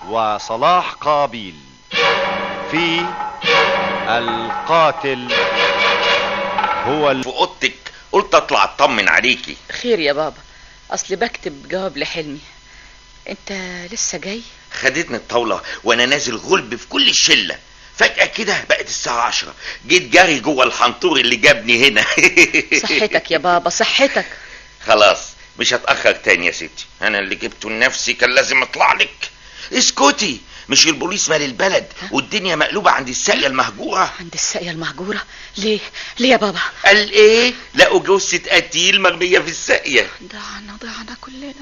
وصلاح قابيل في القاتل هو ال... في اوضتك قلت اطلع اطمن عليكي خير يا بابا اصلي بكتب جواب لحلمي انت لسه جاي خدتني الطاوله وانا نازل غلب في كل الشله فجأة كده بقت الساعة عشرة جيت جاري جوه الحنطور اللي جابني هنا صحتك يا بابا صحتك خلاص مش هتأخر تاني يا ستي أنا اللي جبته لنفسي كان لازم أطلع لك اسكتي مش البوليس مال البلد والدنيا مقلوبة عند الساقية المهجورة عند الساقية المهجورة ليه ليه يا بابا قال ايه لقوا جثة قتيل مرمية في الساقية ضعنا ضعنا كلنا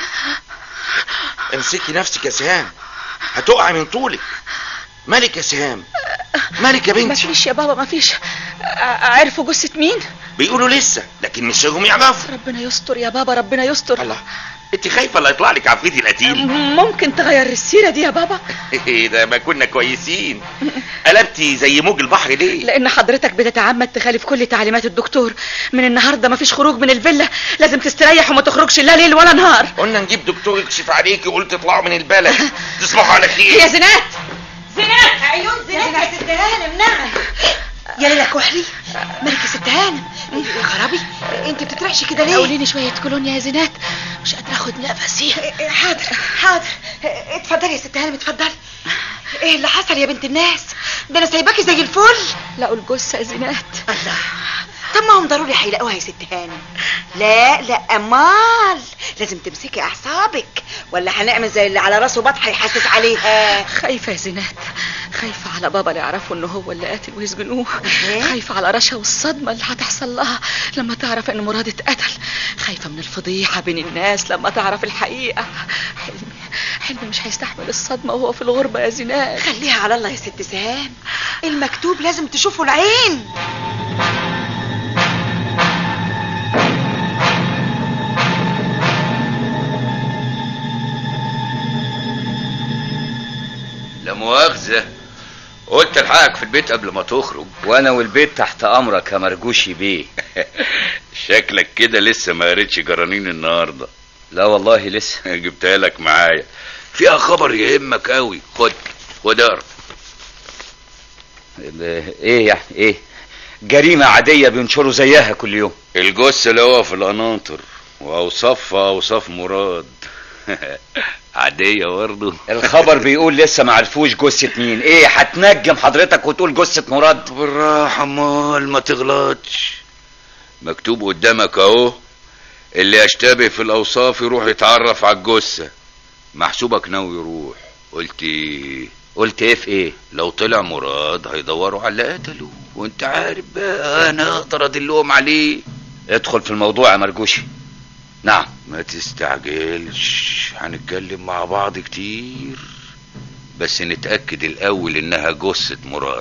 امسكي نفسك يا سهام هتقع من طولك مالك يا سهام مالك يا بنتي مفيش يا بابا مفيش عرفوا جثة مين بيقولوا لسه لكن مصيرهم يعرفوا ربنا يستر يا بابا ربنا يستر الله انت خايفه لا يطلع لك عفريت القتيل ممكن تغير السيره دي يا بابا ده ما كنا كويسين قلبتي زي موج البحر ليه لان حضرتك بتتعمد تخالف كل تعليمات الدكتور من النهارده مفيش خروج من الفيلا لازم تستريح وما تخرجش لا ليل ولا نهار قلنا نجيب دكتور يكشف عليكي وقلت اطلعوا من البلد تصبحوا على خير يا زينات زينات عيون زينات يا ست هانم نعم يا ليلى كحلي مالك يا ست هانم يا خرابي انت بتترعشي كده ليه قولي لي شويه كولونيا يا زينات مش قادره اخد نفسي حاضر حاضر اتفضلي يا ست هانم اتفضلي ايه اللي حصل يا بنت الناس ده انا سايباكي زي الفل لقوا الجثه يا زينات الله طب ما هم ضروري هيلاقوها يا ست هانم لا لا امال لازم تمسكي اعصابك ولا هنعمل زي اللي على راسه بطح يحسس عليها خايفه يا زينات خايفه على بابا اللي يعرفوا انه هو اللي قاتل ويسجنوه خايفه على رشا والصدمه اللي هتحصل لها لما تعرف ان مراد اتقتل خايفه من الفضيحه بين الناس لما تعرف الحقيقه حلمي حلمي مش هيستحمل الصدمه وهو في الغربه يا زينات خليها على الله يا ست سهام المكتوب لازم تشوفه العين لا مؤاخذة قلت الحقك في البيت قبل ما تخرج وانا والبيت تحت امرك يا مرجوشي بيه شكلك كده لسه ما قريتش جرانين النهارده لا والله لسه جبتها لك معايا فيها خبر يهمك قوي خد خد اقرا ايه يعني ايه جريمة عادية بينشروا زيها كل يوم الجثة اللي هو في القناطر واوصافها اوصاف مراد عادية برضه الخبر بيقول لسه ما عرفوش جثة مين ايه هتنجم حضرتك وتقول جثة مراد بالراحة مال ما تغلطش مكتوب قدامك اهو اللي يشتبه في الاوصاف يروح يتعرف على الجثة محسوبك ناوي يروح قلت ايه قلت ايه في ايه لو طلع مراد هيدوروا على اللي قتله وانت عارف بقى انا اقدر ادلهم عليه ادخل في الموضوع يا مرجوشي نعم ما تستعجلش هنتكلم مع بعض كتير بس نتأكد الأول إنها جثة مراد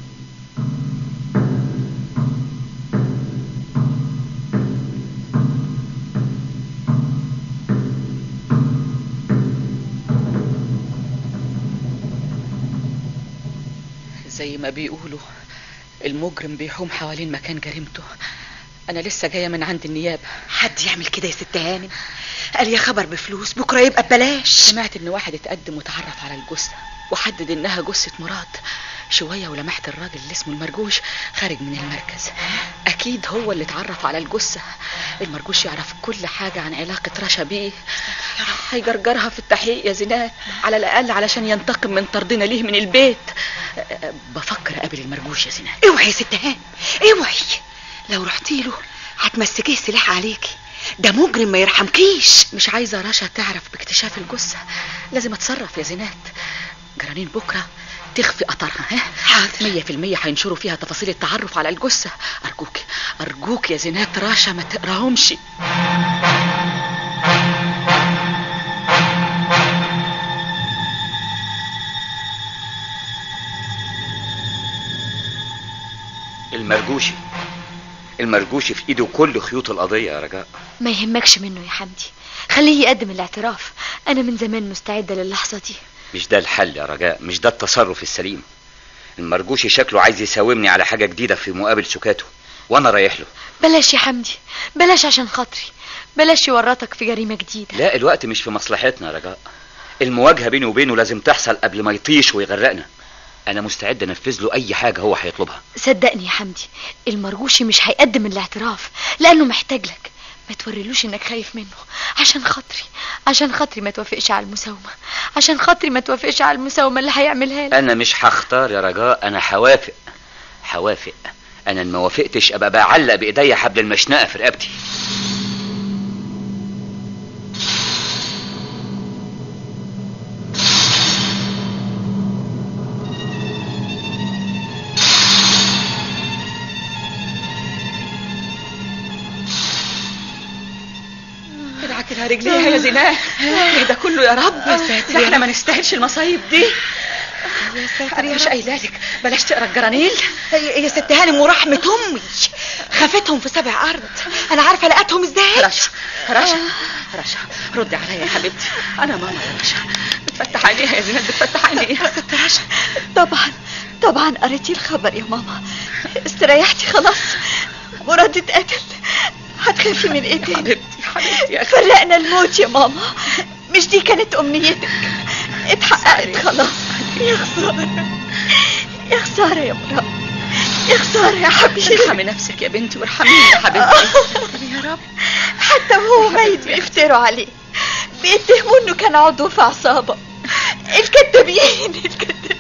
زي ما بيقولوا المجرم بيحوم حوالين مكان جريمته انا لسه جايه من عند النيابه حد يعمل كده يا ست هانم قال يا خبر بفلوس بكره يبقى ببلاش سمعت ان واحد اتقدم وتعرف على الجثه وحدد انها جثه مراد شويه ولمحت الراجل اللي اسمه المرجوش خارج من المركز اكيد هو اللي اتعرف على الجثه المرجوش يعرف كل حاجه عن علاقه رشا بيه هيجرجرها في التحقيق يا زينات على الاقل علشان ينتقم من طردنا ليه من البيت بفكر اقابل المرجوش يا زينات اوعي يا ست هانم اوعي لو رحتي له هتمسكيه سلاح عليكي ده مجرم ما يرحمكيش مش عايزه رشا تعرف باكتشاف الجثه لازم اتصرف يا زينات جرانين بكره تخفي قطرها ها حاضر مية في المية هينشروا فيها تفاصيل التعرف على الجثة أرجوك أرجوك يا زينات راشا ما تقراهمش المرجوشي المرجوشي في ايده كل خيوط القضية يا رجاء ما يهمكش منه يا حمدي خليه يقدم الاعتراف انا من زمان مستعدة للحظة دي مش ده الحل يا رجاء مش ده التصرف السليم المرجوشي شكله عايز يساومني على حاجة جديدة في مقابل سكاته وانا رايح له بلاش يا حمدي بلاش عشان خاطري بلاش يورطك في جريمة جديدة لا الوقت مش في مصلحتنا يا رجاء المواجهة بيني وبينه لازم تحصل قبل ما يطيش ويغرقنا انا مستعد انفذ له اي حاجة هو هيطلبها صدقني يا حمدي المرجوشي مش هيقدم الاعتراف لانه محتاج لك ما توريلوش انك خايف منه عشان خاطري عشان خاطري ما توافقش على المساومة عشان خاطري ما توافقش على المساومة اللي هيعملها لك انا مش هختار يا رجاء انا هوافق هوافق انا إن ما وافقتش ابقى بعلق بايديا حبل المشنقة في رقبتي ادعك لها رجليها يا زينات ايه ده كله يا رب ده احنا ما نستاهلش المصايب دي يا ساتر انا مش قايله لك بلاش تقرا الجرانيل يا يا ست هانم ورحمة أمي خافتهم في سبع أرض أنا عارفة لقيتهم إزاي رشا رشا رشا ردي عليا يا حبيبتي انا ماما يا رشا بتفتح عينيها يا زينات بتفتح عينيها رشا طبعا طبعا قريتي الخبر يا ماما استريحتي خلاص مراد اتقتل هتخافي من ايه تاني حبيبتي حبيبتي يا أخي. فرقنا الموت يا ماما مش دي كانت امنيتك اتحققت خلاص يا خسارة يا خسارة يا مراد يا خسارة يا حبيبي ارحمي نفسك يا بنتي وارحميني يا حبيبتي يا رب حتى وهو ميت بيفتروا عليه بيتهموا انه كان عضو في عصابة الكدابين الكدابين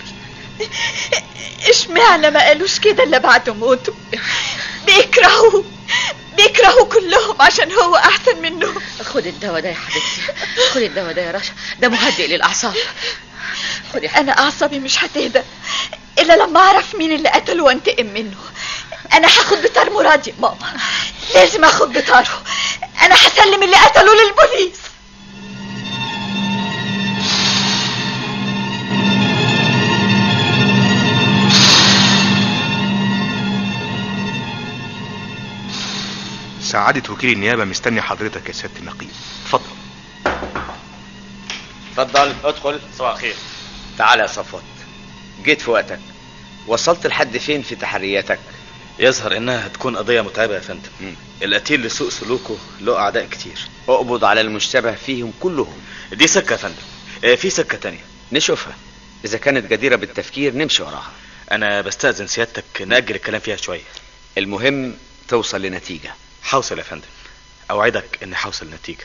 اشمعنى ما قالوش كده الا بعد موته بيكرهوه بيكرهوا كلهم عشان هو احسن منهم خدي الدواء ده يا حبيبتي خدي الدواء ده يا رشا ده مهدئ للاعصاب خدي انا اعصابي مش هتهدى الا لما اعرف مين اللي قتله وانتقم منه انا هاخد بطار مراد يا ماما لازم اخد بطاره انا هسلم اللي قتله للبوليس سعادة وكيل النيابة مستني حضرتك يا سيادة النقيب اتفضل اتفضل ادخل صباح الخير تعال يا صفوت جيت في وقتك وصلت لحد فين في تحرياتك يظهر انها هتكون قضيه متعبه يا فندم مم. القتيل لسوء سلوكه له اعداء كتير اقبض على المشتبه فيهم كلهم دي سكه يا فندم آه، في سكه تانية نشوفها اذا كانت جديرة بالتفكير نمشي وراها انا بستاذن سيادتك ناجل الكلام فيها شويه المهم توصل لنتيجة حوصل يا فندم اوعدك اني حوصل نتيجه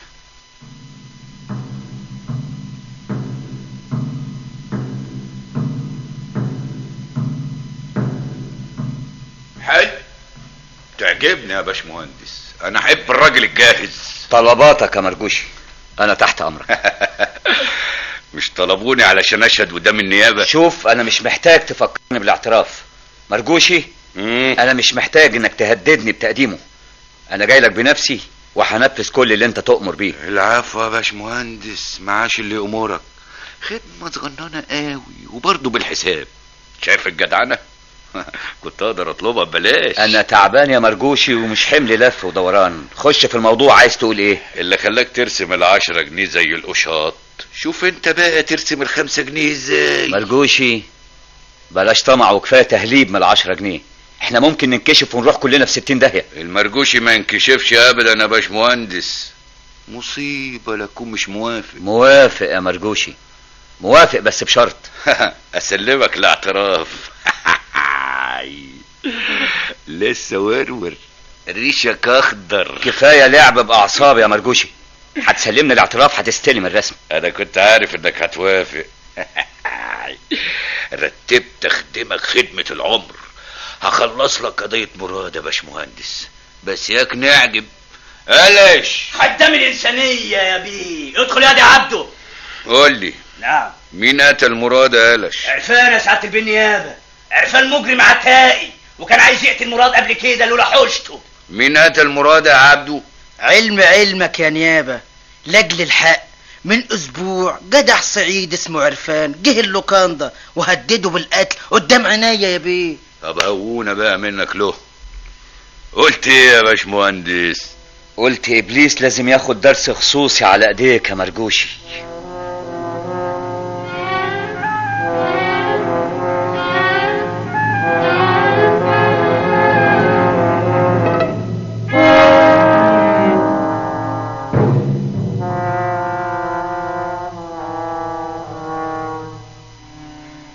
حلو تعجبني يا باشمهندس انا احب الراجل الجاهز طلباتك يا مرجوشي انا تحت امرك مش طلبوني علشان اشهد قدام النيابه شوف انا مش محتاج تفكرني بالاعتراف مرجوشي مم. انا مش محتاج انك تهددني بتقديمه انا جاي لك بنفسي وهنفذ كل اللي انت تؤمر بيه العفو يا باشمهندس معاش اللي امورك خدمه صغننه قوي وبرضه بالحساب شايف الجدعنه كنت اقدر اطلبها ببلاش انا تعبان يا مرجوشي ومش حمل لف ودوران خش في الموضوع عايز تقول ايه اللي خلاك ترسم العشرة جنيه زي القشاط شوف انت بقى ترسم الخمسة جنيه ازاي مرجوشي بلاش طمع وكفايه تهليب من العشرة جنيه احنا ممكن ننكشف ونروح كلنا في ستين داهية المرجوشي ما ينكشفش ابدا يا باشمهندس مصيبة لكون مش موافق موافق يا مرجوشي موافق بس بشرط اسلمك الاعتراف لسه ورور ريشك اخضر كفايه لعب باعصاب يا مرجوشي هتسلمني الاعتراف هتستلم الرسم انا كنت عارف انك هتوافق رتبت اخدمك خدمة العمر هخلص لك قضية مراد يا باشمهندس بس ياك نعجب قلش خدام الإنسانية يا بيه ادخل يا دي عبده قول لي نعم مين قتل مراد يا قلش عرفان يا سعادة البنيابة عرفان مجرم عتائي وكان عايز يقتل مراد قبل كده لولا حوشته مين قتل مراد يا عبده علم علمك يا نيابة لاجل الحق من اسبوع جدع صعيد اسمه عرفان جه اللوكاندا وهدده بالقتل قدام عينيا يا بيه طب هونا بقى منك له قلت ايه يا باشمهندس قلت ابليس لازم ياخد درس خصوصي على ايديك يا مرجوشي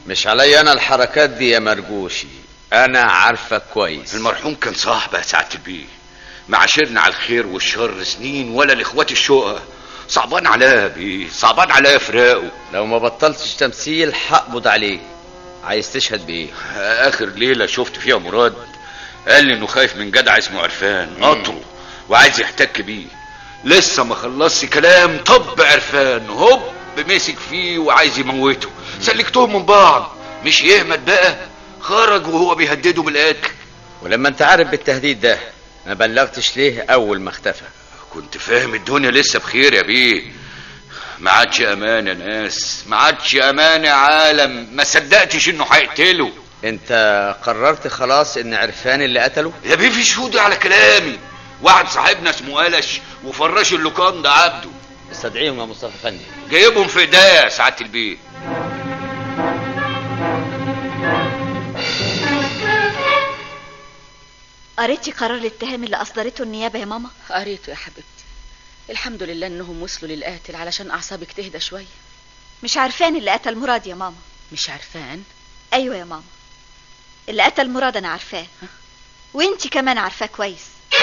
مش علي انا الحركات دي يا مرجوشي انا عارفك كويس المرحوم كان صاحب يا سعاده البيه معاشرنا على الخير والشر سنين ولا لاخوات الشقة صعبان عليا يا بيه صعبان عليا فراقه لو ما بطلتش تمثيل هقبض عليك عايز تشهد بايه اخر ليله شفت فيها مراد قال لي انه خايف من جدع اسمه عرفان قطره وعايز يحتك بيه لسه ما خلصش كلام طب عرفان هوب مسك فيه وعايز يموته سلكتهم من بعض مش يهمت بقى خرج وهو بيهدده بالقتل ولما انت عارف بالتهديد ده ما بلغتش ليه اول ما اختفى كنت فاهم الدنيا لسه بخير يا بيه ما عادش امان يا ناس ما عادش امان يا عالم ما صدقتش انه هيقتله انت قررت خلاص ان عرفان اللي قتله يا بيه في شهود على كلامي واحد صاحبنا اسمه قلش وفراش اللوكان ده عبده استدعيهم يا مصطفى فندم جايبهم في ايديا يا سعاده البيه قريتي قرار الاتهام اللي اصدرته النيابه يا ماما قريته يا حبيبتي الحمد لله انهم وصلوا للقاتل علشان اعصابك تهدى شويه مش عارفان اللي قتل مراد يا ماما مش عارفان ايوه يا ماما اللي قتل مراد انا عارفاه وانتي كمان عارفاه كويس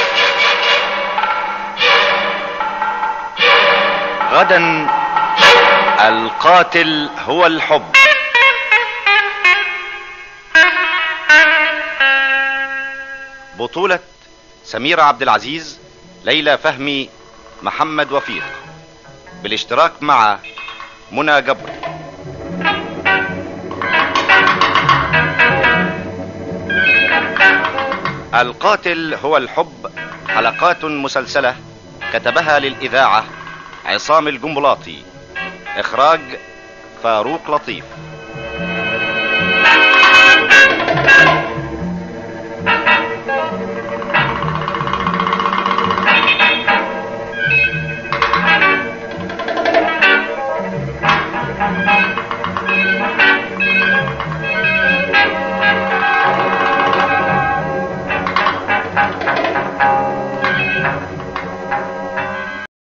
غدا القاتل هو الحب بطولة سميرة عبد العزيز ليلى فهمي محمد وفيق بالاشتراك مع منى جبر القاتل هو الحب حلقات مسلسلة كتبها للإذاعة عصام الجنبلاطي إخراج فاروق لطيف